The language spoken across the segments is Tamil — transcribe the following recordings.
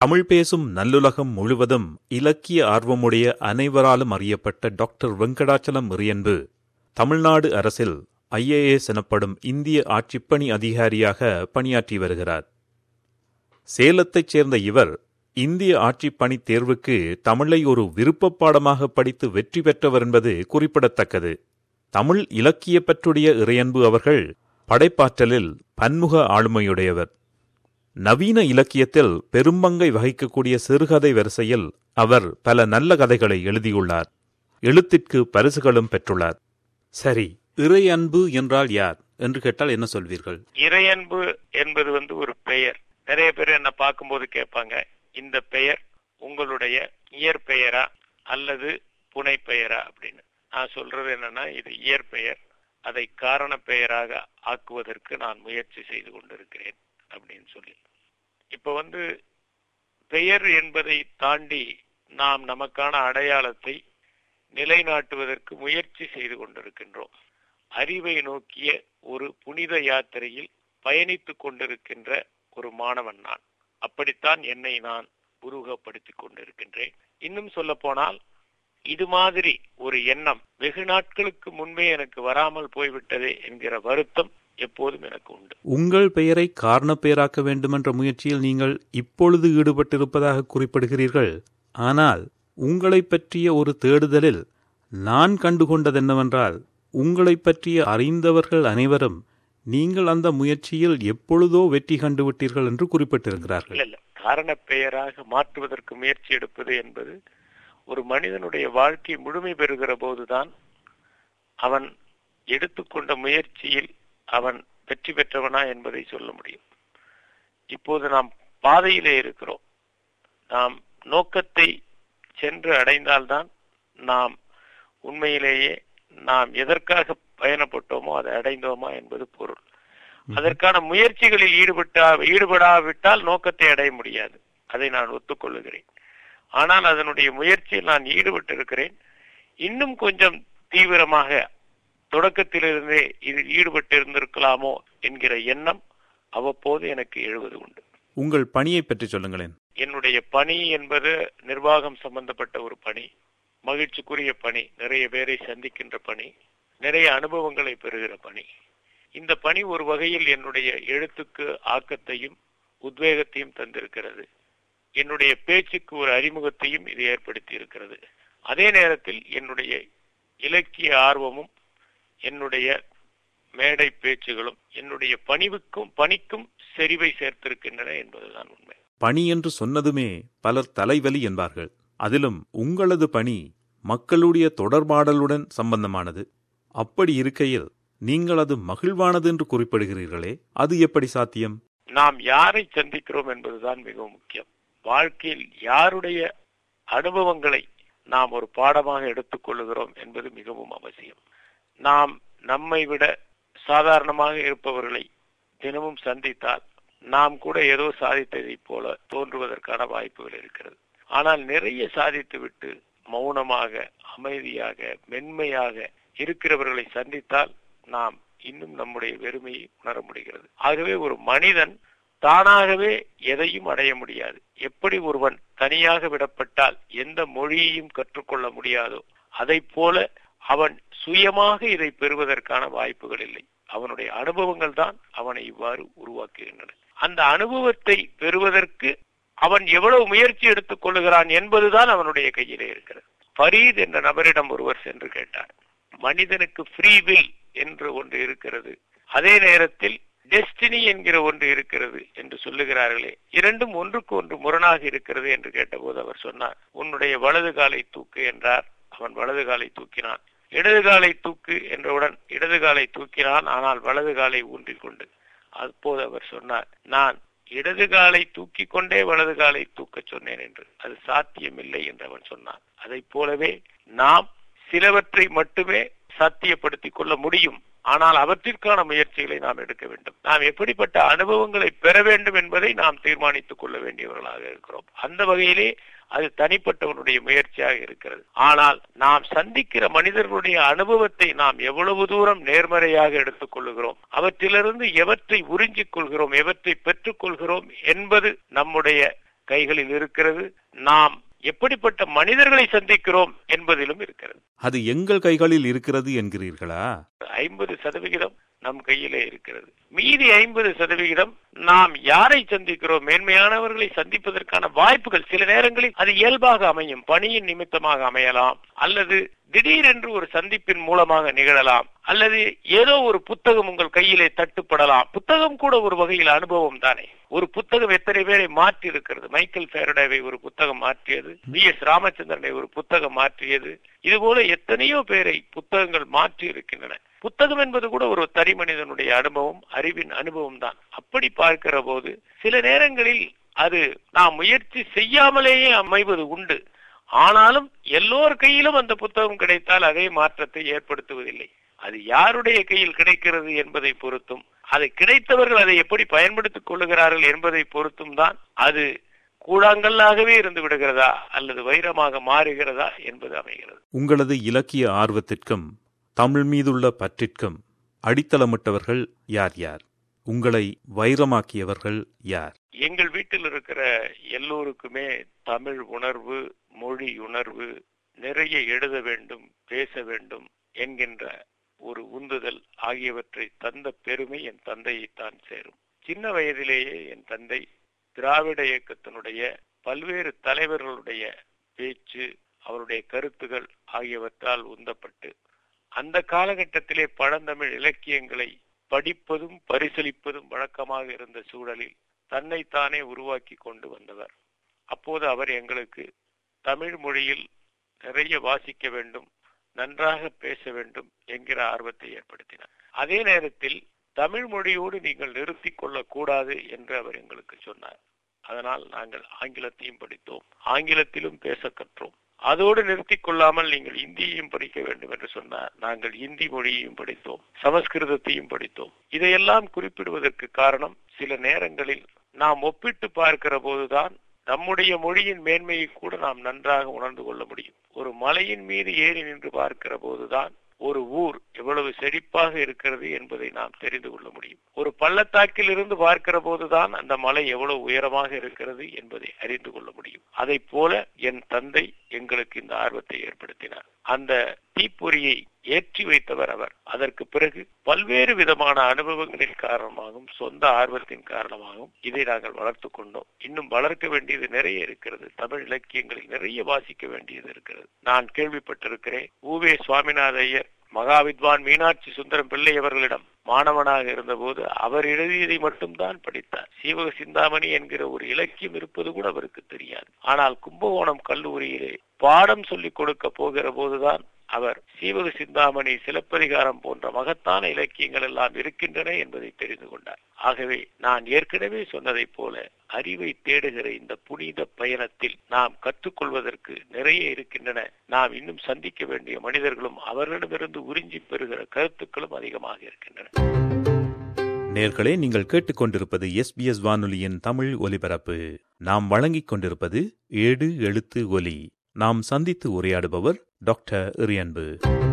தமிழ் பேசும் நல்லுலகம் முழுவதும் இலக்கிய ஆர்வமுடைய அனைவராலும் அறியப்பட்ட டாக்டர் வெங்கடாச்சலம் இறையன்பு தமிழ்நாடு அரசில் ஐஏஎஸ் எனப்படும் இந்திய ஆட்சிப்பணி அதிகாரியாக பணியாற்றி வருகிறார் சேலத்தைச் சேர்ந்த இவர் இந்திய ஆட்சிப்பணி தேர்வுக்கு தமிழை ஒரு விருப்பப் பாடமாக படித்து வெற்றி பெற்றவர் என்பது குறிப்பிடத்தக்கது தமிழ் இலக்கிய பற்றுடைய இறையன்பு அவர்கள் படைப்பாற்றலில் பன்முக ஆளுமையுடையவர் நவீன இலக்கியத்தில் பெரும்பங்கை வகிக்கக்கூடிய சிறுகதை வரிசையில் அவர் பல நல்ல கதைகளை எழுதியுள்ளார் எழுத்திற்கு பரிசுகளும் பெற்றுள்ளார் சரி இறை அன்பு என்றால் யார் என்று கேட்டால் என்ன சொல்வீர்கள் இறையன்பு என்பது வந்து ஒரு பெயர் நிறைய பேர் என்ன பார்க்கும்போது கேட்பாங்க இந்த பெயர் உங்களுடைய இயற்பெயரா அல்லது புனை பெயரா அப்படின்னு நான் சொல்றது என்னன்னா இது இயற்பெயர் அதை காரண பெயராக ஆக்குவதற்கு நான் முயற்சி செய்து கொண்டிருக்கிறேன் அப்படின்னு சொல்லி இப்ப வந்து பெயர் என்பதை தாண்டி நாம் நமக்கான அடையாளத்தை நிலைநாட்டுவதற்கு முயற்சி செய்து கொண்டிருக்கின்றோம் அறிவை நோக்கிய ஒரு புனித யாத்திரையில் பயணித்துக் கொண்டிருக்கின்ற ஒரு மாணவன் நான் அப்படித்தான் என்னை நான் உருவகப்படுத்திக் கொண்டிருக்கின்றேன் இன்னும் சொல்ல போனால் இது மாதிரி ஒரு எண்ணம் வெகு நாட்களுக்கு முன்பே எனக்கு வராமல் போய்விட்டதே என்கிற வருத்தம் எப்போதும் எனக்கு உண்டு உங்கள் பெயரை காரண பெயராக்க வேண்டுமென்ற முயற்சியில் நீங்கள் இப்பொழுது ஈடுபட்டிருப்பதாக குறிப்பிடுகிறீர்கள் ஆனால் உங்களை பற்றிய ஒரு தேடுதலில் நான் கண்டுகொண்டதென்னவென்றால் உங்களை பற்றிய அறிந்தவர்கள் அனைவரும் நீங்கள் அந்த முயற்சியில் எப்பொழுதோ வெற்றி கண்டுவிட்டீர்கள் என்று குறிப்பிட்டிருக்கிறார்கள் இல்ல இல்ல காரண பெயராக மாற்றுவதற்கு முயற்சி எடுப்பது என்பது ஒரு மனிதனுடைய வாழ்க்கை முழுமை பெறுகிற போதுதான் அவன் எடுத்துக்கொண்ட முயற்சியில் அவன் வெற்றி பெற்றவனா என்பதை சொல்ல முடியும் இப்போது நாம் பாதையிலே இருக்கிறோம் நாம் நோக்கத்தை சென்று அடைந்தால்தான் நாம் உண்மையிலேயே நாம் எதற்காக பயணப்பட்டோமோ அதை அடைந்தோமா என்பது பொருள் அதற்கான முயற்சிகளில் ஈடுபட்டா ஈடுபடாவிட்டால் நோக்கத்தை அடைய முடியாது அதை நான் ஒத்துக்கொள்ளுகிறேன் ஆனால் அதனுடைய முயற்சியில் நான் ஈடுபட்டிருக்கிறேன் இன்னும் கொஞ்சம் தீவிரமாக தொடக்கத்திலிருந்தே இதில் ஈடுபட்டு இருந்திருக்கலாமோ என்கிற எண்ணம் அவ்வப்போது எனக்கு எழுவது உண்டு உங்கள் பணியை பற்றி சொல்லுங்களேன் என்னுடைய பணி என்பது நிர்வாகம் சம்பந்தப்பட்ட ஒரு பணி மகிழ்ச்சிக்குரிய பணி நிறைய பேரை சந்திக்கின்ற பணி நிறைய அனுபவங்களை பெறுகிற பணி இந்த பணி ஒரு வகையில் என்னுடைய எழுத்துக்கு ஆக்கத்தையும் உத்வேகத்தையும் தந்திருக்கிறது என்னுடைய பேச்சுக்கு ஒரு அறிமுகத்தையும் இது ஏற்படுத்தி இருக்கிறது அதே நேரத்தில் என்னுடைய இலக்கிய ஆர்வமும் என்னுடைய மேடை பேச்சுகளும் என்னுடைய பணிவுக்கும் பணிக்கும் செறிவை சேர்த்திருக்கின்றன என்பதுதான் உண்மை பணி என்று சொன்னதுமே பலர் தலைவலி என்பார்கள் அதிலும் உங்களது பணி மக்களுடைய தொடர்பாடலுடன் சம்பந்தமானது அப்படி இருக்கையில் நீங்கள் அது மகிழ்வானது என்று குறிப்பிடுகிறீர்களே அது எப்படி சாத்தியம் நாம் யாரை சந்திக்கிறோம் என்பதுதான் மிகவும் முக்கியம் வாழ்க்கையில் யாருடைய அனுபவங்களை நாம் ஒரு பாடமாக எடுத்துக்கொள்ளுகிறோம் என்பது மிகவும் அவசியம் நாம் நம்மை விட சாதாரணமாக இருப்பவர்களை தினமும் சந்தித்தால் நாம் கூட ஏதோ சாதித்ததை போல தோன்றுவதற்கான வாய்ப்புகள் இருக்கிறது ஆனால் நிறைய சாதித்து விட்டு மௌனமாக அமைதியாக மென்மையாக இருக்கிறவர்களை சந்தித்தால் நாம் இன்னும் நம்முடைய வெறுமையை உணர முடிகிறது ஆகவே ஒரு மனிதன் தானாகவே எதையும் அடைய முடியாது எப்படி ஒருவன் தனியாக விடப்பட்டால் எந்த மொழியையும் கற்றுக்கொள்ள முடியாதோ அதை போல அவன் சுயமாக இதை பெறுவதற்கான வாய்ப்புகள் இல்லை அவனுடைய அனுபவங்கள் தான் அவனை இவ்வாறு உருவாக்குகின்றன அந்த அனுபவத்தை பெறுவதற்கு அவன் எவ்வளவு முயற்சி எடுத்துக் கொள்ளுகிறான் என்பதுதான் அவனுடைய கையிலே இருக்கிறது ஃபரீத் என்ற நபரிடம் ஒருவர் சென்று கேட்டார் மனிதனுக்கு ஃப்ரீ வில் என்று ஒன்று இருக்கிறது அதே நேரத்தில் டெஸ்டினி என்கிற ஒன்று இருக்கிறது என்று சொல்லுகிறார்களே இரண்டும் ஒன்றுக்கு ஒன்று முரணாக இருக்கிறது என்று கேட்டபோது அவர் சொன்னார் உன்னுடைய வலது காலை தூக்கு என்றார் அவன் வலது காலை தூக்கினான் இடது காலை தூக்கு என்றவுடன் இடது காலை தூக்கினான் ஆனால் வலது காலை ஊன்றிக் கொண்டு அப்போது அவர் சொன்னார் நான் இடது காலை தூக்கி கொண்டே வலது காலை தூக்க சொன்னேன் என்று அது சாத்தியமில்லை என்று அவன் சொன்னான் அதை போலவே நாம் சிலவற்றை மட்டுமே சாத்தியப்படுத்திக் கொள்ள முடியும் ஆனால் அவற்றிற்கான முயற்சிகளை நாம் எடுக்க வேண்டும் நாம் எப்படிப்பட்ட அனுபவங்களை பெற வேண்டும் என்பதை நாம் தீர்மானித்துக் கொள்ள வேண்டியவர்களாக இருக்கிறோம் அந்த வகையிலே அது தனிப்பட்டவனுடைய முயற்சியாக இருக்கிறது ஆனால் நாம் சந்திக்கிற மனிதர்களுடைய அனுபவத்தை நாம் எவ்வளவு தூரம் நேர்மறையாக எடுத்துக் கொள்ளுகிறோம் அவற்றிலிருந்து எவற்றை உறிஞ்சிக் கொள்கிறோம் எவற்றை பெற்றுக் கொள்கிறோம் என்பது நம்முடைய கைகளில் இருக்கிறது நாம் எப்படிப்பட்ட மனிதர்களை சந்திக்கிறோம் என்பதிலும் இருக்கிறது அது எங்கள் கைகளில் இருக்கிறது என்கிறீர்களா ஐம்பது சதவிகிதம் நம் கையிலே இருக்கிறது மீதி ஐம்பது சதவிகிதம் நாம் யாரை சந்திக்கிறோம் மேன்மையானவர்களை சந்திப்பதற்கான வாய்ப்புகள் சில நேரங்களில் அது இயல்பாக அமையும் பணியின் நிமித்தமாக அமையலாம் அல்லது திடீரென்று ஒரு சந்திப்பின் மூலமாக நிகழலாம் அல்லது ஏதோ ஒரு புத்தகம் உங்கள் கையிலே தட்டுப்படலாம் புத்தகம் கூட ஒரு வகையில் அனுபவம் தானே ஒரு புத்தகம் எத்தனை பேரை மாற்றி இருக்கிறது மைக்கேல் ஃபேரடேவை ஒரு புத்தகம் மாற்றியது பி எஸ் ராமச்சந்திரனை ஒரு புத்தகம் மாற்றியது இதுபோல எத்தனையோ பேரை புத்தகங்கள் மாற்றி இருக்கின்றன புத்தகம் என்பது கூட ஒரு தனி மனிதனுடைய அனுபவம் அறிவின் அனுபவம் தான் அப்படி பார்க்கிற போது சில நேரங்களில் அது நாம் முயற்சி செய்யாமலேயே அமைவது உண்டு ஆனாலும் எல்லோர் கையிலும் அந்த புத்தகம் கிடைத்தால் அதே மாற்றத்தை ஏற்படுத்துவதில்லை அது யாருடைய கையில் கிடைக்கிறது என்பதை பொறுத்தும் அதை கிடைத்தவர்கள் அதை எப்படி பயன்படுத்திக் கொள்ளுகிறார்கள் என்பதை பொறுத்தும் தான் அது கூழாங்கல்லாகவே இருந்து விடுகிறதா அல்லது வைரமாக மாறுகிறதா என்பது அமைகிறது உங்களது இலக்கிய ஆர்வத்திற்கும் தமிழ் மீதுள்ள பற்றிற்கும் அடித்தளமிட்டவர்கள் யார் யார் உங்களை வைரமாக்கியவர்கள் யார் எங்கள் வீட்டில் இருக்கிற எல்லோருக்குமே தமிழ் உணர்வு மொழி உணர்வு நிறைய எழுத வேண்டும் பேச வேண்டும் என்கின்ற ஒரு உந்துதல் ஆகியவற்றை தந்த பெருமை என் தந்தையைத்தான் சேரும் சின்ன வயதிலேயே என் தந்தை திராவிட இயக்கத்தினுடைய பல்வேறு தலைவர்களுடைய பேச்சு அவருடைய கருத்துகள் ஆகியவற்றால் உந்தப்பட்டு அந்த காலகட்டத்திலே பழந்தமிழ் இலக்கியங்களை படிப்பதும் பரிசளிப்பதும் வழக்கமாக இருந்த சூழலில் தன்னைத்தானே உருவாக்கி கொண்டு வந்தவர் அப்போது அவர் எங்களுக்கு தமிழ் மொழியில் நிறைய வாசிக்க வேண்டும் நன்றாக பேச வேண்டும் என்கிற ஆர்வத்தை ஏற்படுத்தினார் அதே நேரத்தில் தமிழ் மொழியோடு நீங்கள் நிறுத்திக் கொள்ளக்கூடாது என்று அவர் எங்களுக்கு சொன்னார் அதனால் நாங்கள் ஆங்கிலத்தையும் படித்தோம் ஆங்கிலத்திலும் பேச கற்றோம் அதோடு நிறுத்திக் கொள்ளாமல் நீங்கள் இந்தியையும் படிக்க வேண்டும் என்று சொன்னார் நாங்கள் இந்தி மொழியையும் படித்தோம் சமஸ்கிருதத்தையும் படித்தோம் இதையெல்லாம் குறிப்பிடுவதற்கு காரணம் சில நேரங்களில் நாம் ஒப்பிட்டு பார்க்கிற போதுதான் நம்முடைய மொழியின் மேன்மையை கூட நாம் நன்றாக உணர்ந்து கொள்ள முடியும் ஒரு மலையின் மீது ஏறி நின்று பார்க்கிற போதுதான் ஒரு ஊர் எவ்வளவு செழிப்பாக இருக்கிறது என்பதை நாம் தெரிந்து கொள்ள முடியும் ஒரு பள்ளத்தாக்கில் இருந்து பார்க்கிற போதுதான் அந்த மலை எவ்வளவு உயரமாக இருக்கிறது என்பதை அறிந்து கொள்ள முடியும் அதை போல என் தந்தை எங்களுக்கு இந்த ஆர்வத்தை ஏற்படுத்தினார் அந்த தீப்பொறியை ஏற்றி வைத்தவர் அவர் அதற்கு பிறகு பல்வேறு விதமான அனுபவங்களின் காரணமாகவும் சொந்த ஆர்வத்தின் காரணமாகவும் இதை நாங்கள் வளர்த்து கொண்டோம் இன்னும் வளர்க்க வேண்டியது நிறைய இருக்கிறது தமிழ் இலக்கியங்களில் நிறைய வாசிக்க வேண்டியது இருக்கிறது நான் கேள்விப்பட்டிருக்கிறேன் ஊவே சுவாமிநாத ஐயர் மகாவித்வான் மீனாட்சி சுந்தரம் பிள்ளை அவர்களிடம் மாணவனாக இருந்தபோது அவர் எழுதியதை மட்டும்தான் படித்தார் சீவக சிந்தாமணி என்கிற ஒரு இலக்கியம் இருப்பது கூட அவருக்கு தெரியாது ஆனால் கும்பகோணம் கல்லூரியிலே பாடம் சொல்லிக் கொடுக்க போகிற போதுதான் அவர் சீவக சிந்தாமணி சிலப்பதிகாரம் போன்ற மகத்தான இலக்கியங்கள் எல்லாம் இருக்கின்றன என்பதை தெரிந்து கொண்டார் ஆகவே நான் ஏற்கனவே சொன்னதை போல அறிவை தேடுகிற இந்த புனித பயணத்தில் நாம் கற்றுக்கொள்வதற்கு நிறைய இருக்கின்றன நாம் இன்னும் சந்திக்க வேண்டிய மனிதர்களும் அவர்களிடமிருந்து உறிஞ்சி பெறுகிற கருத்துக்களும் அதிகமாக இருக்கின்றன நேர்களே நீங்கள் கேட்டுக்கொண்டிருப்பது எஸ்பிஎஸ் வானொலியின் தமிழ் ஒலிபரப்பு நாம் வழங்கிக் கொண்டிருப்பது ஏடு எழுத்து ஒலி நாம் சந்தித்து உரையாடுபவர் டாக்டர் இரியன்பு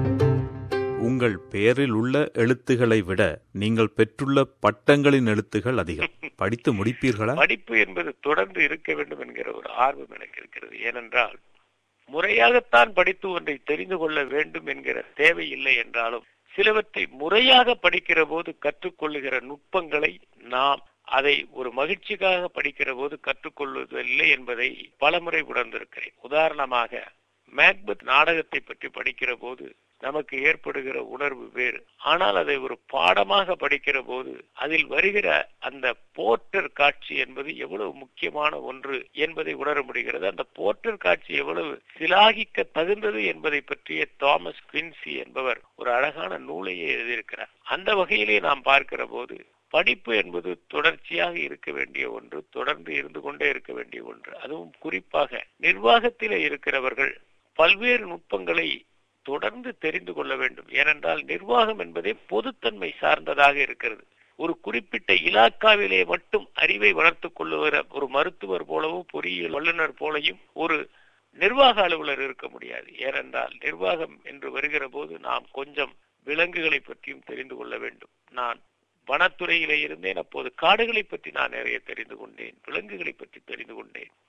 உங்கள் பெயரில் உள்ள எழுத்துக்களை விட நீங்கள் பெற்றுள்ள பட்டங்களின் எழுத்துகள் அதிகம் படித்து முடிப்பீர்களா படிப்பு என்பது தொடர்ந்து இருக்க வேண்டும் என்கிற ஒரு ஆர்வம் எனக்கு இருக்கிறது ஏனென்றால் முறையாகத்தான் படித்து ஒன்றை தெரிந்து கொள்ள வேண்டும் என்கிற தேவை இல்லை என்றாலும் சிலவற்றை முறையாக படிக்கிற போது கற்றுக்கொள்ளுகிற நுட்பங்களை நாம் அதை ஒரு மகிழ்ச்சிக்காக படிக்கிற போது கற்றுக்கொள்வதில்லை என்பதை பலமுறை உணர்ந்திருக்கிறேன் உதாரணமாக மேக்பத் நாடகத்தை பற்றி படிக்கிற போது நமக்கு ஏற்படுகிற உணர்வு வேறு ஆனால் அதை ஒரு பாடமாக படிக்கிற போது அதில் வருகிற அந்த போர்ட்டர் காட்சி என்பது எவ்வளவு முக்கியமான ஒன்று என்பதை உணர முடிகிறது அந்த போர்ட்டர் காட்சி எவ்வளவு சிலாகிக்க தகுந்தது என்பதை பற்றிய தாமஸ் குவின்சி என்பவர் ஒரு அழகான நூலையே எழுதியிருக்கிறார் அந்த வகையிலே நாம் பார்க்கிற போது படிப்பு என்பது தொடர்ச்சியாக இருக்க வேண்டிய ஒன்று தொடர்ந்து இருந்து கொண்டே இருக்க வேண்டிய ஒன்று அதுவும் குறிப்பாக நிர்வாகத்திலே இருக்கிறவர்கள் பல்வேறு நுட்பங்களை தொடர்ந்து தெரிந்து கொள்ள வேண்டும் ஏனென்றால் நிர்வாகம் என்பதே பொதுத்தன்மை சார்ந்ததாக இருக்கிறது ஒரு குறிப்பிட்ட இலாக்காவிலே மட்டும் அறிவை வளர்த்துக் கொள்ளுகிற ஒரு மருத்துவர் போலவும் பொறியியல் வல்லுநர் போலையும் ஒரு நிர்வாக அலுவலர் இருக்க முடியாது ஏனென்றால் நிர்வாகம் என்று வருகிற போது நாம் கொஞ்சம் விலங்குகளை பற்றியும் தெரிந்து கொள்ள வேண்டும் நான் வனத்துறையிலே இருந்தேன் அப்போது காடுகளை பற்றி நான் நிறைய தெரிந்து கொண்டேன் விலங்குகளை பற்றி தெரிந்து கொண்டேன்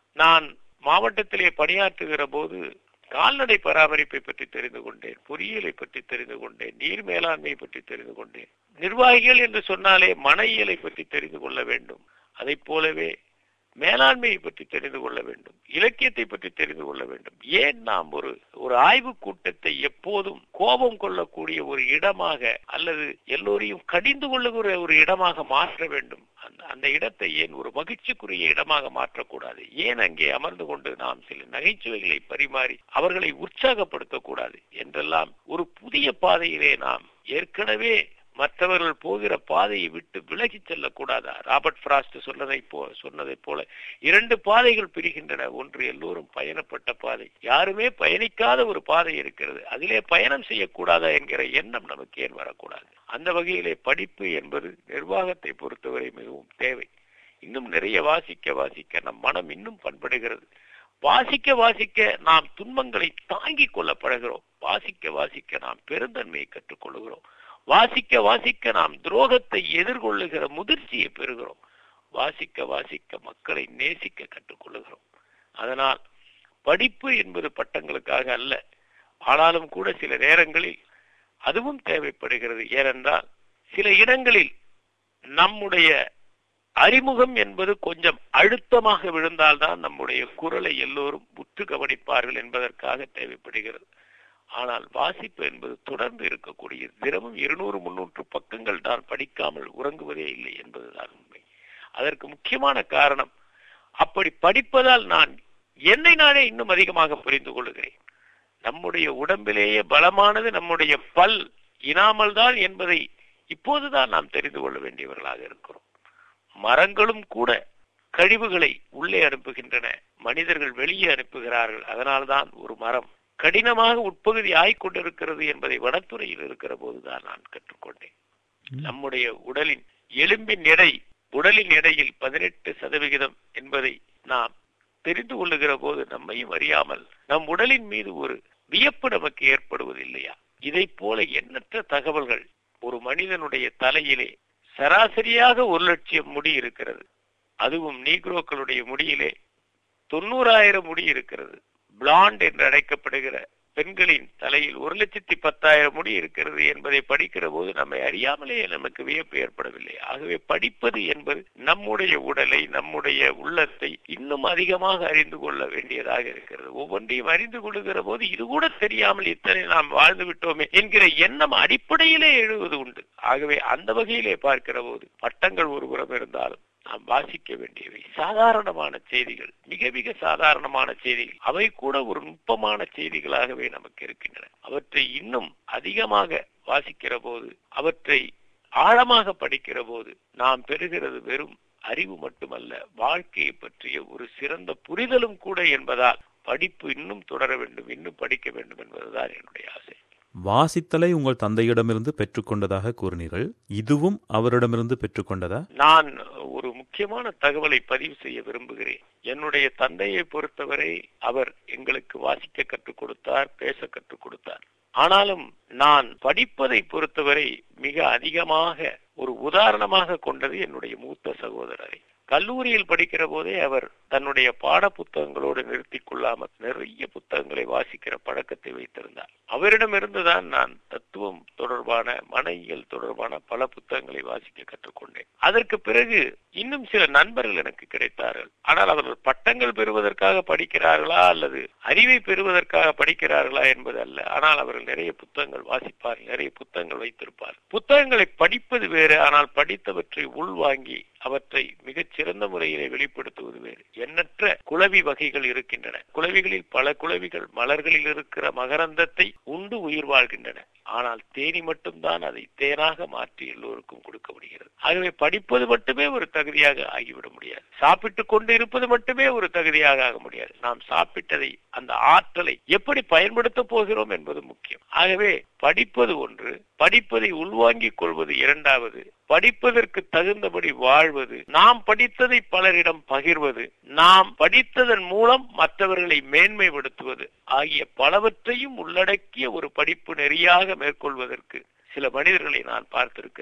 நான் மாவட்டத்திலே பணியாற்றுகிற போது கால்நடை பராமரிப்பை பற்றி தெரிந்து கொண்டேன் பொறியியலை பற்றி தெரிந்து கொண்டேன் நீர் மேலாண்மை பற்றி தெரிந்து கொண்டேன் நிர்வாகிகள் என்று சொன்னாலே மன இயலை பற்றி தெரிந்து கொள்ள வேண்டும் அதை போலவே மேலாண்மையை பற்றி தெரிந்து கொள்ள வேண்டும் இலக்கியத்தை பற்றி தெரிந்து கொள்ள வேண்டும் ஏன் நாம் ஒரு ஒரு ஆய்வு கூட்டத்தை எப்போதும் கோபம் கொள்ளக்கூடிய ஒரு இடமாக அல்லது எல்லோரையும் கடிந்து கொள்ளுகிற ஒரு இடமாக மாற்ற வேண்டும் அந்த அந்த இடத்தை ஏன் ஒரு மகிழ்ச்சிக்குரிய இடமாக மாற்றக்கூடாது ஏன் அங்கே அமர்ந்து கொண்டு நாம் சில நகைச்சுவைகளை பரிமாறி அவர்களை உற்சாகப்படுத்தக்கூடாது என்றெல்லாம் ஒரு புதிய பாதையிலே நாம் ஏற்கனவே மற்றவர்கள் போகிற பாதையை விட்டு விலகி செல்லக்கூடாதா ராபர்ட் பிராஸ்ட் சொன்னதை போ சொன்னதை போல இரண்டு பாதைகள் பிரிகின்றன ஒன்று எல்லோரும் பயணப்பட்ட பாதை யாருமே பயணிக்காத ஒரு பாதை இருக்கிறது அதிலே பயணம் செய்யக்கூடாதா என்கிற எண்ணம் நமக்கு ஏன் வரக்கூடாது அந்த வகையிலே படிப்பு என்பது நிர்வாகத்தை பொறுத்தவரை மிகவும் தேவை இன்னும் நிறைய வாசிக்க வாசிக்க நம் மனம் இன்னும் பண்படுகிறது வாசிக்க வாசிக்க நாம் துன்பங்களை தாங்கிக் கொள்ள பழகிறோம் வாசிக்க வாசிக்க நாம் பெருந்தன்மையை கற்றுக்கொள்கிறோம் வாசிக்க வாசிக்க நாம் துரோகத்தை எதிர்கொள்ளுகிற முதிர்ச்சியை பெறுகிறோம் வாசிக்க வாசிக்க மக்களை நேசிக்க கற்றுக்கொள்ளுகிறோம் அதனால் படிப்பு என்பது பட்டங்களுக்காக அல்ல ஆனாலும் கூட சில நேரங்களில் அதுவும் தேவைப்படுகிறது ஏனென்றால் சில இடங்களில் நம்முடைய அறிமுகம் என்பது கொஞ்சம் அழுத்தமாக விழுந்தால்தான் நம்முடைய குரலை எல்லோரும் உற்று கவனிப்பார்கள் என்பதற்காக தேவைப்படுகிறது ஆனால் வாசிப்பு என்பது தொடர்ந்து இருக்கக்கூடிய தினமும் இருநூறு முன்னூற்று பக்கங்கள் தான் படிக்காமல் உறங்குவதே இல்லை என்பதுதான் உண்மை அதற்கு முக்கியமான காரணம் அப்படி படிப்பதால் நான் என்னை நானே இன்னும் அதிகமாக புரிந்து கொள்கிறேன் நம்முடைய உடம்பிலேயே பலமானது நம்முடைய பல் இனாமல் தான் என்பதை இப்போதுதான் நாம் தெரிந்து கொள்ள வேண்டியவர்களாக இருக்கிறோம் மரங்களும் கூட கழிவுகளை உள்ளே அனுப்புகின்றன மனிதர்கள் வெளியே அனுப்புகிறார்கள் அதனால்தான் ஒரு மரம் கடினமாக உட்பகுதி ஆய்கொண்டிருக்கிறது என்பதை வனத்துறையில் இருக்கிற போதுதான் நான் கற்றுக்கொண்டேன் நம்முடைய உடலின் எலும்பின் எடை உடலின் எடையில் பதினெட்டு சதவிகிதம் என்பதை நாம் தெரிந்து கொள்ளுகிற போது நம்மையும் அறியாமல் நம் உடலின் மீது ஒரு வியப்பு நமக்கு ஏற்படுவது இல்லையா இதை போல எண்ணற்ற தகவல்கள் ஒரு மனிதனுடைய தலையிலே சராசரியாக ஒரு லட்சம் முடி இருக்கிறது அதுவும் நீக்ரோக்களுடைய முடியிலே தொண்ணூறாயிரம் முடி இருக்கிறது பிளாண்ட் என்று அழைக்கப்படுகிற பெண்களின் தலையில் ஒரு லட்சத்தி பத்தாயிரம் முடி இருக்கிறது என்பதை படிக்கிற போது நம்மை அறியாமலேயே நமக்கு வியப்பு ஏற்படவில்லை ஆகவே படிப்பது என்பது நம்முடைய உடலை நம்முடைய உள்ளத்தை இன்னும் அதிகமாக அறிந்து கொள்ள வேண்டியதாக இருக்கிறது ஒவ்வொன்றையும் அறிந்து கொள்ளுகிற போது இது கூட தெரியாமல் இத்தனை நாம் வாழ்ந்து விட்டோமே என்கிற எண்ணம் அடிப்படையிலே எழுவது உண்டு ஆகவே அந்த வகையிலே பார்க்கிற போது பட்டங்கள் ஒருபுறம் இருந்தாலும் நாம் வாசிக்க வேண்டியவை சாதாரணமான செய்திகள் மிக மிக சாதாரணமான செய்திகள் அவை கூட ஒரு நுட்பமான செய்திகளாகவே நமக்கு இருக்கின்றன அவற்றை இன்னும் அதிகமாக வாசிக்கிற போது அவற்றை ஆழமாக படிக்கிற போது நாம் பெறுகிறது வெறும் அறிவு மட்டுமல்ல வாழ்க்கையை பற்றிய ஒரு சிறந்த புரிதலும் கூட என்பதால் படிப்பு இன்னும் தொடர வேண்டும் இன்னும் படிக்க வேண்டும் என்பதுதான் என்னுடைய ஆசை வாசித்தலை உங்கள் தந்தையிடமிருந்து பெற்றுக்கொண்டதாக கூறினீர்கள் இதுவும் அவரிடமிருந்து பெற்றுக்கொண்டதா நான் ஒரு முக்கியமான தகவலை பதிவு செய்ய விரும்புகிறேன் என்னுடைய தந்தையை பொறுத்தவரை அவர் எங்களுக்கு வாசிக்க கற்றுக் கொடுத்தார் பேச கற்றுக் கொடுத்தார் ஆனாலும் நான் படிப்பதை பொறுத்தவரை மிக அதிகமாக ஒரு உதாரணமாக கொண்டது என்னுடைய மூத்த சகோதரரை கல்லூரியில் படிக்கிற போதே அவர் தன்னுடைய பாட புத்தகங்களோடு நிறுத்திக் கொள்ளாமல் நிறைய புத்தகங்களை வாசிக்கிற பழக்கத்தை வைத்திருந்தார் அவரிடமிருந்துதான் நான் தத்துவம் தொடர்பான மனையியல் தொடர்பான பல புத்தகங்களை வாசிக்க கற்றுக்கொண்டேன் அதற்கு பிறகு இன்னும் சில நண்பர்கள் எனக்கு கிடைத்தார்கள் ஆனால் அவர்கள் பட்டங்கள் பெறுவதற்காக படிக்கிறார்களா அல்லது அறிவை பெறுவதற்காக படிக்கிறார்களா என்பது அல்ல ஆனால் அவர்கள் நிறைய புத்தகங்கள் வாசிப்பார்கள் நிறைய புத்தகங்கள் வைத்திருப்பார் புத்தகங்களை படிப்பது வேறு ஆனால் படித்தவற்றை உள்வாங்கி அவற்றை மிகச் சிறந்த முறையிலே வெளிப்படுத்துவது வேறு எண்ணற்ற குளவி வகைகள் இருக்கின்றன குளவிகளில் பல குளவிகள் மலர்களில் இருக்கிற மகரந்தத்தை உண்டு உயிர் வாழ்கின்றன ஆனால் தேனி மட்டும்தான் அதை தேனாக மாற்றி எல்லோருக்கும் கொடுக்க முடிகிறது ஆகவே படிப்பது மட்டுமே ஒரு தகுதியாக ஆகிவிட முடியாது சாப்பிட்டுக் கொண்டு இருப்பது மட்டுமே ஒரு தகுதியாக ஆக முடியாது நாம் சாப்பிட்டதை அந்த ஆற்றலை எப்படி பயன்படுத்த போகிறோம் என்பது முக்கியம் ஆகவே படிப்பது ஒன்று படிப்பதை உள்வாங்கிக் கொள்வது இரண்டாவது படிப்பதற்கு தகுந்தபடி வாழ்வது நாம் படித்ததை பலரிடம் பகிர்வது நாம் படித்ததன் மூலம் மற்றவர்களை மேன்மைப்படுத்துவது ஆகிய பலவற்றையும் உள்ளடக்கிய ஒரு படிப்பு நெறியாக மேற்கொள்வதற்கு சில மனிதர்களை நான் பார்த்திருக்கிறேன்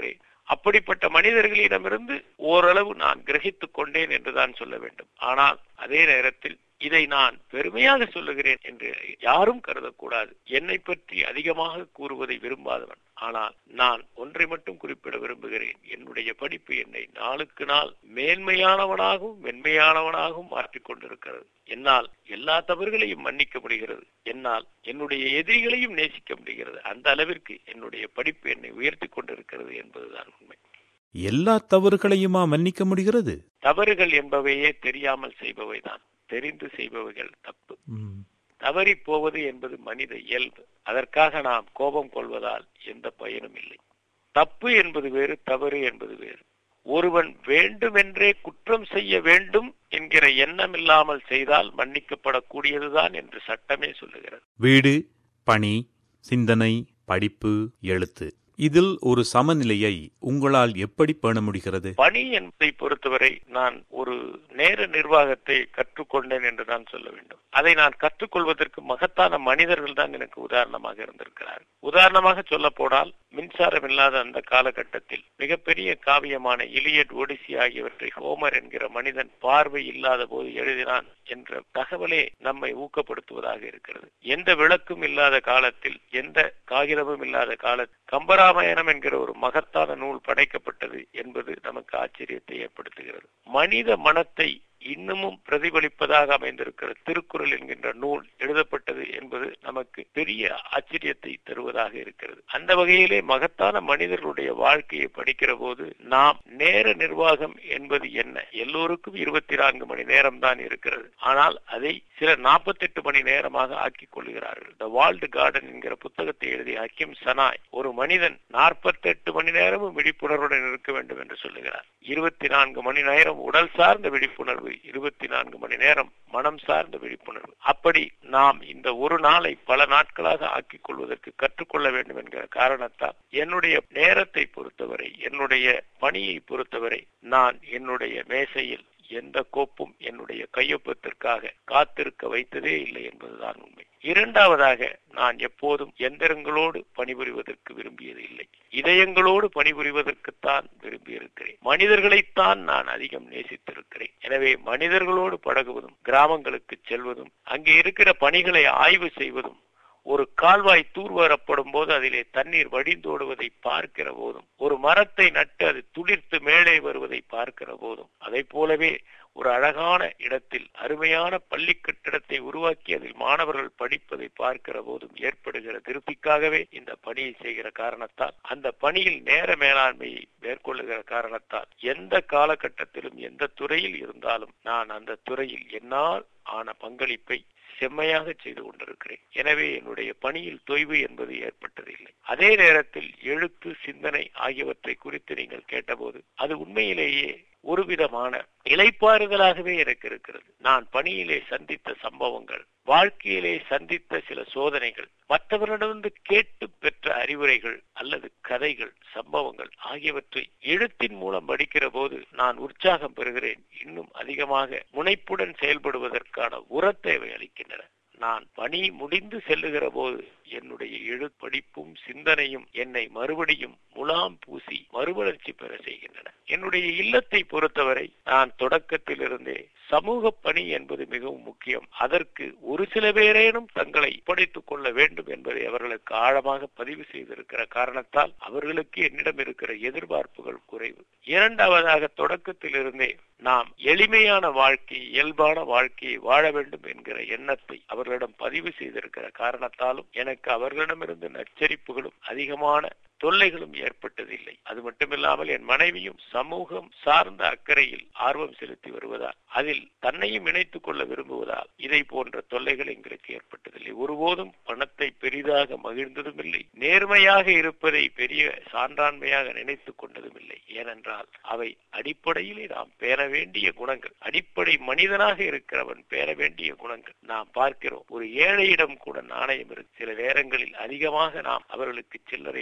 அப்படிப்பட்ட மனிதர்களிடமிருந்து ஓரளவு நான் கிரகித்துக் கொண்டேன் என்றுதான் சொல்ல வேண்டும் ஆனால் அதே நேரத்தில் இதை நான் பெருமையாக சொல்லுகிறேன் என்று யாரும் கருதக்கூடாது என்னை பற்றி அதிகமாக கூறுவதை விரும்பாதவன் ஆனால் நான் ஒன்றை மட்டும் குறிப்பிட விரும்புகிறேன் என்னுடைய படிப்பு என்னை நாளுக்கு நாள் மேன்மையானவனாகவும் மென்மையானவனாகவும் மாற்றிக் கொண்டிருக்கிறது என்னால் எல்லா தவறுகளையும் மன்னிக்க முடிகிறது என்னால் என்னுடைய எதிரிகளையும் நேசிக்க முடிகிறது அந்த அளவிற்கு என்னுடைய படிப்பு என்னை உயர்த்தி கொண்டிருக்கிறது என்பதுதான் உண்மை எல்லா தவறுகளையுமா மன்னிக்க முடிகிறது தவறுகள் என்பவையே தெரியாமல் செய்பவைதான் தெரிந்து செய்பவைகள் தப்பு ம். தவறி போவது என்பது மனித இயல்பு அதற்காக நாம் கோபம் கொள்வதால் எந்த பயனும் இல்லை தப்பு என்பது வேறு தவறு என்பது வேறு ஒருவன் வேண்டுமென்றே குற்றம் செய்ய வேண்டும் என்கிற எண்ணம் இல்லாமல் செய்தால் மன்னிக்கப்படக்கூடியதுதான் என்று சட்டமே சொல்லுகிறது வீடு பணி சிந்தனை படிப்பு எழுத்து இதில் ஒரு சமநிலையை உங்களால் எப்படி பேண முடிகிறது பணி என்பதை பொறுத்தவரை நான் ஒரு நேர நிர்வாகத்தை கற்றுக்கொண்டேன் என்று தான் சொல்ல வேண்டும் அதை நான் கற்றுக்கொள்வதற்கு மகத்தான மனிதர்கள் தான் எனக்கு உதாரணமாக இருந்திருக்கிறார் உதாரணமாக சொல்ல போனால் மின்சாரம் இல்லாத அந்த காலகட்டத்தில் மிகப்பெரிய காவியமான இலியட் ஒடிசி ஆகியவற்றை ஹோமர் என்கிற மனிதன் பார்வை இல்லாத போது எழுதினான் என்ற தகவலே நம்மை ஊக்கப்படுத்துவதாக இருக்கிறது எந்த விளக்கும் இல்லாத காலத்தில் எந்த காகிதமும் இல்லாத காலத்தில் கம்பராமாயணம் என்கிற ஒரு மகத்தான நூல் படைக்கப்பட்டது என்பது நமக்கு ஆச்சரியத்தை ஏற்படுத்துகிறது மனித மனத்தை இன்னமும் பிரதிபலிப்பதாக அமைந்திருக்கிற திருக்குறள் என்கின்ற நூல் எழுதப்பட்டது என்பது நமக்கு பெரிய ஆச்சரியத்தை தருவதாக இருக்கிறது அந்த வகையிலே மகத்தான மனிதர்களுடைய வாழ்க்கையை படிக்கிற போது நாம் நேர நிர்வாகம் என்பது என்ன எல்லோருக்கும் இருபத்தி நான்கு மணி நேரம் தான் இருக்கிறது ஆனால் அதை சிலர் நாற்பத்தெட்டு மணி நேரமாக ஆக்கிக் கொள்கிறார்கள் த வால்டு கார்டன் என்கிற புத்தகத்தை எழுதிய ஹக்கிம் சனாய் ஒரு மனிதன் நாற்பத்தெட்டு மணி நேரமும் விழிப்புணர்வுடன் இருக்க வேண்டும் என்று சொல்லுகிறார் இருபத்தி நான்கு மணி நேரம் உடல் சார்ந்த விழிப்புணர்வு இருபத்தி நான்கு மணி நேரம் மனம் சார்ந்த விழிப்புணர்வு அப்படி நாம் இந்த ஒரு நாளை பல நாட்களாக ஆக்கிக் கொள்வதற்கு கற்றுக்கொள்ள வேண்டும் என்கிற காரணத்தால் என்னுடைய நேரத்தை பொறுத்தவரை என்னுடைய பணியை பொறுத்தவரை நான் என்னுடைய மேசையில் எந்த கோப்பும் என்னுடைய கையொப்பத்திற்காக காத்திருக்க வைத்ததே இல்லை என்பதுதான் உண்மை இரண்டாவதாக நான் எப்போதும் எந்திரங்களோடு பணிபுரிவதற்கு விரும்பியது இல்லை இதயங்களோடு பணிபுரிவதற்குத்தான் விரும்பியிருக்கிறேன் மனிதர்களைத்தான் நான் அதிகம் நேசித்திருக்கிறேன் எனவே மனிதர்களோடு பழகுவதும் கிராமங்களுக்கு செல்வதும் அங்கே இருக்கிற பணிகளை ஆய்வு செய்வதும் ஒரு கால்வாய் தூர்வாரப்படும் போது அதிலே தண்ணீர் வடிந்தோடுவதை பார்க்கிற போதும் ஒரு மரத்தை நட்டு அது துளிர்த்து மேலே வருவதை பார்க்கிற போதும் அதை போலவே ஒரு அழகான இடத்தில் அருமையான பள்ளி கட்டிடத்தை உருவாக்கி அதில் மாணவர்கள் படிப்பதை பார்க்கிற போதும் ஏற்படுகிற திருப்திக்காகவே இந்த பணியை செய்கிற காரணத்தால் அந்த பணியில் நேர மேலாண்மையை மேற்கொள்ளுகிற காரணத்தால் எந்த காலகட்டத்திலும் எந்த துறையில் இருந்தாலும் நான் அந்த துறையில் என்னால் ஆன பங்களிப்பை செம்மையாக செய்து கொண்டிருக்கிறேன் எனவே என்னுடைய பணியில் தொய்வு என்பது ஏற்பட்டதில்லை அதே நேரத்தில் எழுத்து சிந்தனை ஆகியவற்றை குறித்து நீங்கள் கேட்டபோது அது உண்மையிலேயே ஒரு விதமான இலைப்பாறுதலாகவே எனக்கு இருக்கிறது நான் பணியிலே சந்தித்த சம்பவங்கள் வாழ்க்கையிலே சந்தித்த சில சோதனைகள் மற்றவரிடமிருந்து கேட்டு பெற்ற அறிவுரைகள் அல்லது கதைகள் சம்பவங்கள் ஆகியவற்றை எழுத்தின் மூலம் படிக்கிற போது நான் உற்சாகம் பெறுகிறேன் இன்னும் அதிகமாக முனைப்புடன் செயல்படுவதற்கான உரத்தை அவை அளிக்கின்றன நான் பணி முடிந்து செல்லுகிற போது என்னுடைய எழுப்படிப்பும் சிந்தனையும் என்னை மறுபடியும் முலாம் பூசி மறுவளர்ச்சி பெற செய்கின்றன என்னுடைய இல்லத்தை பொறுத்தவரை நான் தொடக்கத்திலிருந்தே சமூக பணி என்பது மிகவும் முக்கியம் அதற்கு ஒரு சில பேரேனும் தங்களை ஒப்படைத்துக் கொள்ள வேண்டும் என்பதை அவர்களுக்கு ஆழமாக பதிவு செய்திருக்கிற காரணத்தால் அவர்களுக்கு என்னிடம் இருக்கிற எதிர்பார்ப்புகள் குறைவு இரண்டாவதாக தொடக்கத்திலிருந்தே நாம் எளிமையான வாழ்க்கை இயல்பான வாழ்க்கையை வாழ வேண்டும் என்கிற எண்ணத்தை அவர்களிடம் பதிவு செய்திருக்கிற காரணத்தாலும் எனக்கு அவர்களிடமிருந்து நச்சரிப்புகளும் அதிகமான தொல்லைகளும் ஏற்பட்டதில்லை அது மட்டுமில்லாமல் என் மனைவியும் சமூகம் சார்ந்த அக்கறையில் ஆர்வம் செலுத்தி வருவதால் அதில் தன்னையும் இணைத்துக் கொள்ள விரும்புவதால் இதை போன்ற தொல்லைகள் எங்களுக்கு ஏற்பட்டதில்லை ஒருபோதும் பணத்தை பெரிதாக மகிழ்ந்ததும் இல்லை நேர்மையாக இருப்பதை பெரிய சான்றாண்மையாக நினைத்துக் கொண்டதும் இல்லை ஏனென்றால் அவை அடிப்படையிலே நாம் பேர வேண்டிய குணங்கள் அடிப்படை மனிதனாக இருக்கிறவன் பேர வேண்டிய குணங்கள் நாம் பார்க்கிறோம் ஒரு ஏழையிடம் கூட நாணயம் இருக்கு சில நேரங்களில் அதிகமாக நாம் அவர்களுக்கு சில்லறை கொடுத்தால்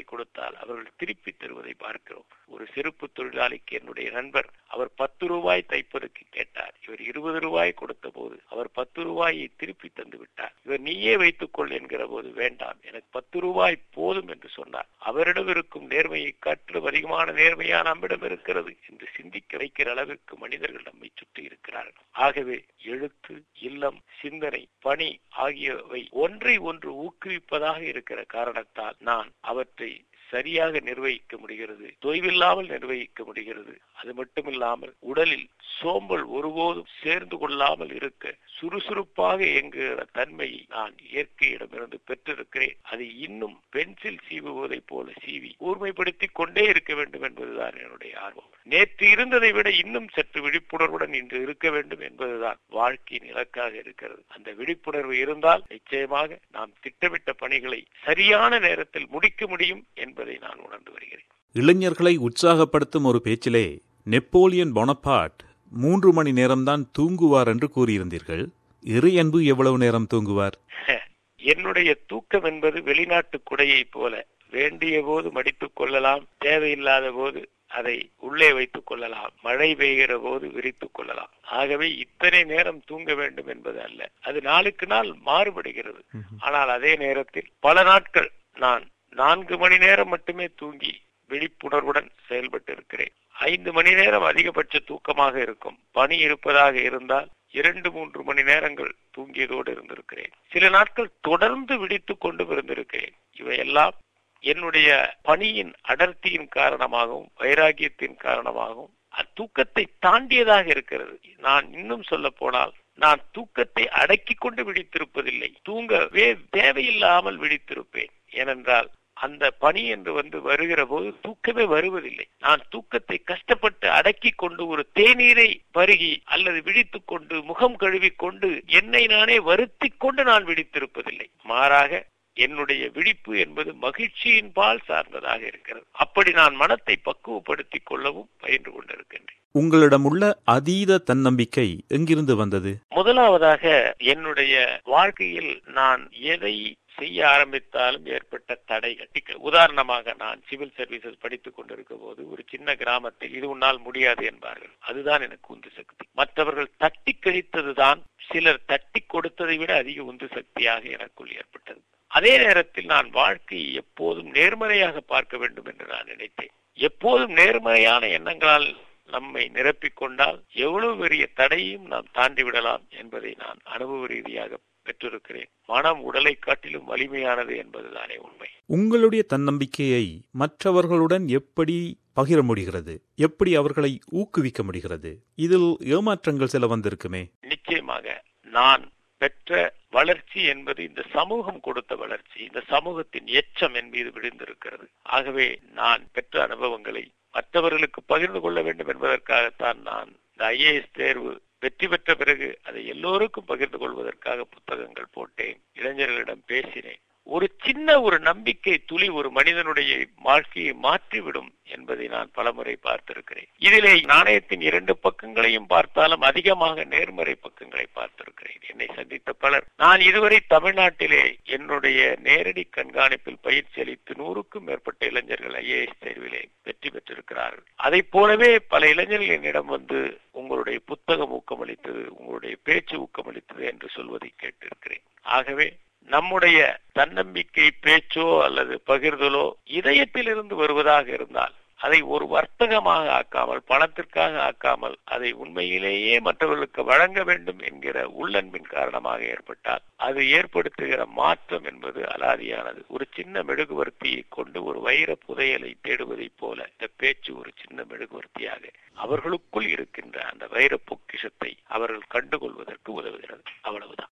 என்றால் அவர்கள் திருப்பி தருவதை பார்க்கிறோம் ஒரு செருப்பு தொழிலாளிக்கு என்னுடைய நண்பர் அவர் பத்து ரூபாய் தைப்பதற்கு கேட்டார் இவர் இருபது ரூபாய் கொடுத்த போது அவர் பத்து ரூபாயை திருப்பி தந்து விட்டார் இவர் நீயே வைத்துக்கொள் என்கிற போது வேண்டாம் எனக்கு பத்து ரூபாய் போதும் என்று சொன்னார் அவரிடம் இருக்கும் நேர்மையை காட்டிலும் அதிகமான நேர்மையா நம்மிடம் இருக்கிறது என்று சிந்திக்க வைக்கிற அளவிற்கு மனிதர்கள் நம்மை சுற்றி இருக்கிறார்கள் ஆகவே எழுத்து இல்லம் சிந்தனை பணி ஆகியவை ஒன்றை ஒன்று ஊக்குவிப்பதாக இருக்கிற காரணத்தால் நான் அவற்றை சரியாக நிர்வகிக்க முடிகிறது தொய்வில்லாமல் நிர்வகிக்க முடிகிறது அது மட்டுமில்லாமல் உடலில் சோம்பல் ஒருபோதும் சேர்ந்து கொள்ளாமல் இருக்க சுறுசுறுப்பாக இயங்குகிற தன்மையை நான் இயற்கையிடமிருந்து பெற்றிருக்கிறேன் அது இன்னும் பென்சில் சீவுவதை போல சீவி கூர்மைப்படுத்திக் கொண்டே இருக்க வேண்டும் என்பதுதான் என்னுடைய ஆர்வம் நேற்று இருந்ததை விட இன்னும் சற்று விழிப்புணர்வுடன் இன்று இருக்க வேண்டும் என்பதுதான் வாழ்க்கையின் இலக்காக இருக்கிறது அந்த விழிப்புணர்வு இருந்தால் நிச்சயமாக நாம் திட்டமிட்ட பணிகளை சரியான நேரத்தில் முடிக்க முடியும் என்பதை நான் உணர்ந்து வருகிறேன் இளைஞர்களை உற்சாகப்படுத்தும் ஒரு பேச்சிலே நெப்போலியன் பொனபாட் மூன்று மணி நேரம்தான் தூங்குவார் என்று கூறியிருந்தீர்கள் இறை அன்பு எவ்வளவு நேரம் தூங்குவார் என்னுடைய தூக்கம் என்பது வெளிநாட்டு குடையை போல வேண்டிய போது மடித்துக் கொள்ளலாம் தேவையில்லாத போது அதை உள்ளே வைத்துக் கொள்ளலாம் மழை பெய்கிற போது விரித்துக் கொள்ளலாம் ஆகவே இத்தனை நேரம் தூங்க வேண்டும் என்பது அல்ல அது நாளுக்கு நாள் மாறுபடுகிறது ஆனால் அதே நேரத்தில் பல நாட்கள் நான் நான்கு மணி நேரம் மட்டுமே தூங்கி விழிப்புணர்வுடன் செயல்பட்டு இருக்கிறேன் ஐந்து மணி நேரம் அதிகபட்ச தூக்கமாக இருக்கும் பணி இருப்பதாக இருந்தால் இரண்டு மூன்று மணி நேரங்கள் தூங்கியதோடு இருந்திருக்கிறேன் சில நாட்கள் தொடர்ந்து விழித்துக் கொண்டும் இருந்திருக்கிறேன் இவையெல்லாம் என்னுடைய பணியின் அடர்த்தியின் காரணமாகவும் வைராகியத்தின் காரணமாகவும் அத்தூக்கத்தை தாண்டியதாக இருக்கிறது நான் இன்னும் சொல்ல போனால் நான் தூக்கத்தை அடக்கி கொண்டு விழித்திருப்பதில்லை தூங்கவே தேவையில்லாமல் விழித்திருப்பேன் ஏனென்றால் அந்த பணி என்று வந்து வருகிற போது தூக்கமே வருவதில்லை நான் தூக்கத்தை கஷ்டப்பட்டு அடக்கி கொண்டு ஒரு தேநீரை பருகி அல்லது விழித்துக் கொண்டு முகம் கழுவி கொண்டு என்னை நானே வருத்தி கொண்டு நான் விழித்திருப்பதில்லை மாறாக என்னுடைய விழிப்பு என்பது மகிழ்ச்சியின் பால் சார்ந்ததாக இருக்கிறது அப்படி நான் மனத்தை பக்குவப்படுத்திக் கொள்ளவும் பயின்று கொண்டிருக்கின்றேன் உங்களிடம் உள்ள அதீத தன்னம்பிக்கை எங்கிருந்து வந்தது முதலாவதாக என்னுடைய வாழ்க்கையில் நான் எதை செய்ய ஆரம்பித்தாலும் ஏற்பட்ட தடைகள் உதாரணமாக நான் சிவில் சர்வீசஸ் படித்துக் கொண்டிருக்கும் போது ஒரு சின்ன கிராமத்தில் இது உன்னால் முடியாது என்பார்கள் அதுதான் எனக்கு உந்து சக்தி மற்றவர்கள் தட்டி கழித்ததுதான் சிலர் தட்டி கொடுத்ததை விட அதிக உந்து சக்தியாக எனக்குள் ஏற்பட்டது அதே நேரத்தில் நான் வாழ்க்கையை எப்போதும் நேர்மறையாக பார்க்க வேண்டும் என்று நான் நினைத்தேன் எப்போதும் நேர்மறையான எண்ணங்களால் நம்மை நிரப்பிக் கொண்டால் எவ்வளவு பெரிய தடையும் நாம் தாண்டி விடலாம் என்பதை நான் அனுபவ ரீதியாக பெற்றிருக்கிறேன் மனம் உடலை காட்டிலும் வலிமையானது என்பதுதானே உண்மை உங்களுடைய தன்னம்பிக்கையை மற்றவர்களுடன் எப்படி பகிர முடிகிறது எப்படி அவர்களை ஊக்குவிக்க முடிகிறது இதில் ஏமாற்றங்கள் சில வந்திருக்குமே நிச்சயமாக நான் பெற்ற வளர்ச்சி என்பது இந்த சமூகம் கொடுத்த வளர்ச்சி இந்த சமூகத்தின் எச்சம் என் மீது விழுந்திருக்கிறது ஆகவே நான் பெற்ற அனுபவங்களை மற்றவர்களுக்கு பகிர்ந்து கொள்ள வேண்டும் என்பதற்காகத்தான் நான் இந்த ஐஏஎஸ் தேர்வு வெற்றி பெற்ற பிறகு அதை எல்லோருக்கும் பகிர்ந்து கொள்வதற்காக புத்தகங்கள் போட்டேன் இளைஞர்களிடம் பேசினேன் ஒரு சின்ன ஒரு நம்பிக்கை துளி ஒரு மனிதனுடைய வாழ்க்கையை மாற்றிவிடும் என்பதை நான் பலமுறை பார்த்திருக்கிறேன் இதிலே நாணயத்தின் இரண்டு பக்கங்களையும் பார்த்தாலும் அதிகமாக நேர்மறை பக்கங்களை பார்த்திருக்கிறேன் என்னை சந்தித்த பலர் நான் இதுவரை தமிழ்நாட்டிலே என்னுடைய நேரடி கண்காணிப்பில் பயிற்சி அளித்து நூறுக்கும் மேற்பட்ட இளைஞர்கள் ஐஏஎஸ் தேர்விலே வெற்றி பெற்றிருக்கிறார்கள் அதை போலவே பல இளைஞர்கள் என்னிடம் வந்து உங்களுடைய புத்தகம் ஊக்கமளித்தது உங்களுடைய பேச்சு ஊக்கமளித்தது என்று சொல்வதை கேட்டிருக்கிறேன் ஆகவே நம்முடைய தன்னம்பிக்கை பேச்சோ அல்லது பகிர்தலோ இதயத்திலிருந்து வருவதாக இருந்தால் அதை ஒரு வர்த்தகமாக ஆக்காமல் பணத்திற்காக ஆக்காமல் அதை உண்மையிலேயே மற்றவர்களுக்கு வழங்க வேண்டும் என்கிற உள்ளன்பின் காரணமாக ஏற்பட்டால் அது ஏற்படுத்துகிற மாற்றம் என்பது அலாதியானது ஒரு சின்ன மெழுகுவர்த்தியை கொண்டு ஒரு வைர புதையலை தேடுவதைப் போல இந்த பேச்சு ஒரு சின்ன மெழுகுவர்த்தியாக அவர்களுக்குள் இருக்கின்ற அந்த வைர பொக்கிஷத்தை அவர்கள் கண்டுகொள்வதற்கு உதவுகிறது அவ்வளவுதான்